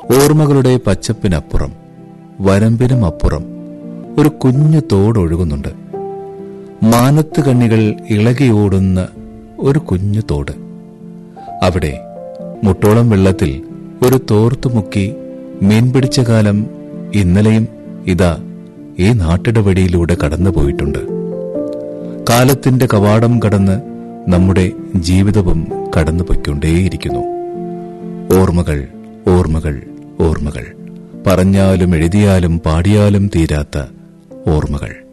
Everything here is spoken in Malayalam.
ഓർമ്മകളുടെ പച്ചപ്പിനപ്പുറം വരമ്പിനും അപ്പുറം ഒരു കുഞ്ഞു തോടൊഴുകുന്നുണ്ട് മാനത്ത് കണ്ണികൾ ഇളകിയോടുന്ന ഒരു കുഞ്ഞു തോട് അവിടെ മുട്ടോളം വെള്ളത്തിൽ ഒരു തോർത്തു മുക്കി മീൻ പിടിച്ച കാലം ഇന്നലെയും ഇതാ ഈ നാട്ടിടവഴിയിലൂടെ കടന്നുപോയിട്ടുണ്ട് കാലത്തിന്റെ കവാടം കടന്ന് നമ്മുടെ ജീവിതവും കടന്നു പൊയ്ക്കൊണ്ടേയിരിക്കുന്നു ഓർമ്മകൾ ഓർമ്മകൾ ഓർമ്മകൾ പറഞ്ഞാലും എഴുതിയാലും പാടിയാലും തീരാത്ത ഓർമ്മകൾ